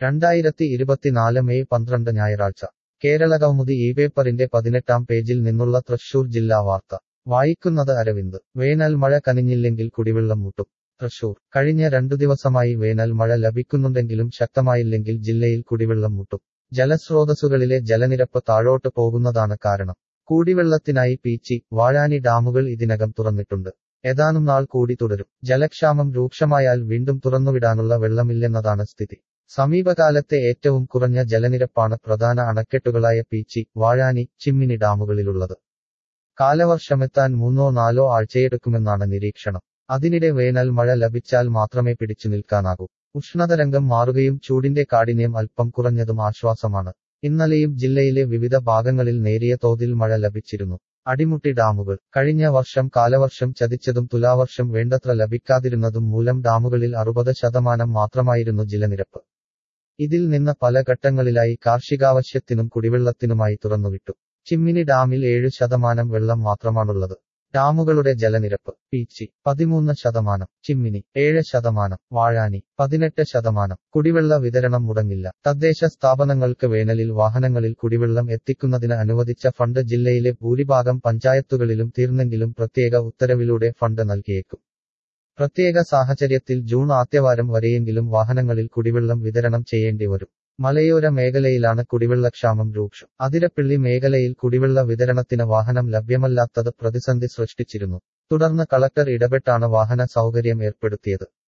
രണ്ടായിരത്തി ഇരുപത്തിനാല് മെയ് പന്ത്രണ്ട് ഞായറാഴ്ച കേരളകൗമുദി ഈ പേപ്പറിന്റെ പതിനെട്ടാം പേജിൽ നിന്നുള്ള തൃശൂർ ജില്ലാ വാർത്ത വായിക്കുന്നത് അരവിന്ദ് വേനൽ മഴ കനിഞ്ഞില്ലെങ്കിൽ കുടിവെള്ളം മുട്ടും തൃശൂർ കഴിഞ്ഞ രണ്ടു ദിവസമായി വേനൽ മഴ ലഭിക്കുന്നുണ്ടെങ്കിലും ശക്തമായില്ലെങ്കിൽ ജില്ലയിൽ കുടിവെള്ളം മുട്ടും ജലസ്രോതസ്സുകളിലെ ജലനിരപ്പ് താഴോട്ട് പോകുന്നതാണ് കാരണം കുടിവെള്ളത്തിനായി പീച്ചി വാഴാനി ഡാമുകൾ ഇതിനകം തുറന്നിട്ടുണ്ട് ഏതാനും നാൾ കൂടി തുടരും ജലക്ഷാമം രൂക്ഷമായാൽ വീണ്ടും തുറന്നുവിടാനുള്ള വെള്ളമില്ലെന്നതാണ് സ്ഥിതി സമീപകാലത്തെ ഏറ്റവും കുറഞ്ഞ ജലനിരപ്പാണ് പ്രധാന അണക്കെട്ടുകളായ പീച്ചി വാഴാനി ചിമ്മിനി ഡാമുകളിലുള്ളത് കാലവർഷമെത്താൻ മൂന്നോ നാലോ ആഴ്ചയെടുക്കുമെന്നാണ് നിരീക്ഷണം അതിനിടെ വേനൽ മഴ ലഭിച്ചാൽ മാത്രമേ പിടിച്ചു നിൽക്കാനാകൂ ഉഷ്ണതരംഗം മാറുകയും ചൂടിന്റെ കാഠിന്യം അല്പം കുറഞ്ഞതും ആശ്വാസമാണ് ഇന്നലെയും ജില്ലയിലെ വിവിധ ഭാഗങ്ങളിൽ നേരിയ തോതിൽ മഴ ലഭിച്ചിരുന്നു അടിമുട്ടി ഡാമുകൾ കഴിഞ്ഞ വർഷം കാലവർഷം ചതിച്ചതും തുലാവർഷം വേണ്ടത്ര ലഭിക്കാതിരുന്നതും മൂലം ഡാമുകളിൽ അറുപത് ശതമാനം മാത്രമായിരുന്നു ജലനിരപ്പ് ഇതിൽ നിന്ന് പല ഘട്ടങ്ങളിലായി കാർഷികാവശ്യത്തിനും കുടിവെള്ളത്തിനുമായി തുറന്നുവിട്ടു ചിമ്മിനി ഡാമിൽ ഏഴ് ശതമാനം വെള്ളം മാത്രമാണുള്ളത് ഡാമുകളുടെ ജലനിരപ്പ് പീച്ചി പതിമൂന്ന് ശതമാനം ചിമ്മിനി ഏഴ് ശതമാനം വാഴാനി പതിനെട്ട് ശതമാനം കുടിവെള്ള വിതരണം മുടങ്ങില്ല തദ്ദേശ സ്ഥാപനങ്ങൾക്ക് വേനലിൽ വാഹനങ്ങളിൽ കുടിവെള്ളം എത്തിക്കുന്നതിന് അനുവദിച്ച ഫണ്ട് ജില്ലയിലെ ഭൂരിഭാഗം പഞ്ചായത്തുകളിലും തീർന്നെങ്കിലും പ്രത്യേക ഉത്തരവിലൂടെ ഫണ്ട് നൽകിയേക്കും പ്രത്യേക സാഹചര്യത്തിൽ ജൂൺ ആദ്യവാരം വരെയെങ്കിലും വാഹനങ്ങളിൽ കുടിവെള്ളം വിതരണം ചെയ്യേണ്ടി വരും മലയോര മേഖലയിലാണ് കുടിവെള്ളക്ഷാമം രൂക്ഷം അതിരപ്പിള്ളി മേഖലയിൽ കുടിവെള്ള വിതരണത്തിന് വാഹനം ലഭ്യമല്ലാത്തത് പ്രതിസന്ധി സൃഷ്ടിച്ചിരുന്നു തുടർന്ന് കളക്ടർ ഇടപെട്ടാണ് വാഹന സൗകര്യം ഏർപ്പെടുത്തിയത്